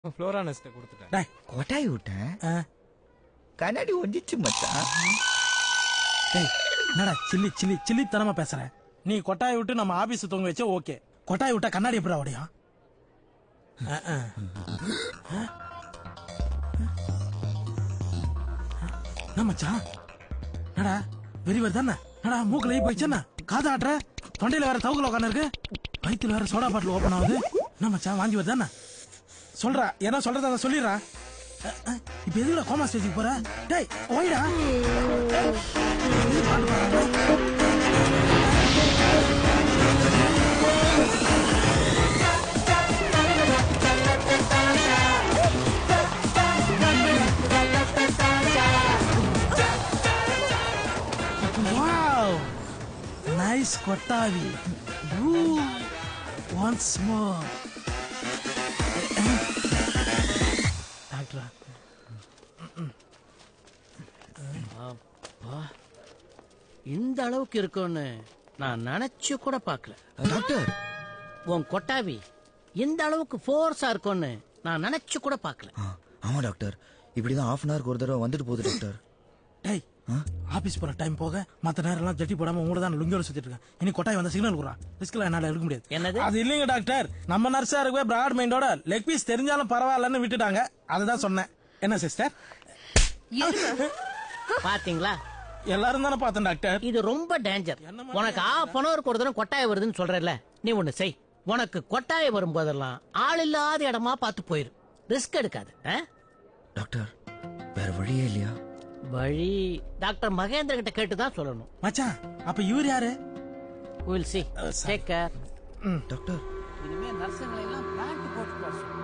ஃப்ளோரானஸ்ட்ட கொடுத்துட்டேன் டேய் கொட்டாய் விட்டேன் ஆ, கண்ணாடி ஒஞ்சிச்சு மச்சான் டேய் என்னடா சில்லி சில்லி சில்லி தனமா பேசுற நீ கொட்டாய் விட்டு நம்ம ஆபீஸ் தொங்க வச்சா ஓகே கொட்டாய் விட்டா கண்ணாடி எப்படி உடையும் ஆ, ஆ. என்ன மச்சான் என்னடா வெறி வருதானே என்னடா மூக்குல ஈ போயிடுச்சா காது ஆட்டுற தொண்டையில வேற தவுக்கல உட்காந்து இருக்கு வயித்துல வேற சோடா பாட்டில் ஓப்பன் ஆகுது என்ன மச்சான் வாங்கி வருதானே சொல்றா என்ன சொல்றத அதை சொல்லிடுறா அ, அ, இப்ப எதுக்குடா கோமா ஸ்டேஜுக்கு போற டேய் ஓய்டா Wow! Nice கொட்டாவி. Ooh, once more. டாக்டரா இந்த அளவுக்கு இருக்கும்னு நான் நினைச்சு கூட பார்க்கல டாக்டர் உன் கொட்டாவி இந்த அளவுக்கு ஃபோர்ஸா இருக்கும்னு நான் நினைச்சு கூட பார்க்கல ஆ, ஆமா டாக்டர் இப்படிதான் ஹாஃப் அன் ஹவருக்கு ஒரு தடவை வந்துட்டு போகுது டாக்டர் டேய் ஆபீஸ் போற டைம் போக மத்த நேரம் எல்லாம் ஜட்டி போடாம உங்கள தான் லுங்கியோட சுத்திட்டு இருக்கேன் இனி கொட்டாய் வந்த சிக்னல் குடுறா ரிஸ்க்ல என்னால எடுக்க முடியாது என்னது? அது இல்லைங்க டாக்டர் நம்ம நர்ஸா இருக்கவே பிராட் மைண்டோட லெக் பீஸ் தெரிஞ்சாலும் பரவாயில்லன்னு விட்டுட்டாங்க அதுதான் சொன்னேன் என்ன சிஸ்டர் பாத்தீங்களா எல்லாரும் தானே பார்த்தேன் டாக்டர் இது ரொம்ப டேஞ்சர் உனக்கு ஆஃப் அன் ஹவருக்கு ஒரு தடவை கொட்டாய வருதுன்னு சொல்றல நீ ஒண்ணு செய் உனக்கு கொட்டாய வரும்போதெல்லாம் ஆள் இல்லாத இடமா பார்த்து போயிரு ரிஸ்க் எடுக்காது ஆ? டாக்டர் வேற வழியே இல்லையா வழி டாக்டர் மகேந்திர கிட்ட கேட்டு தான் சொல்லணும் மச்சான் அப்ப இவர் யாரு will see take care doctor இனிமே நர்ஸுங்களை எல்லாம் பேண்ட் போட்டு போட சொல்லு.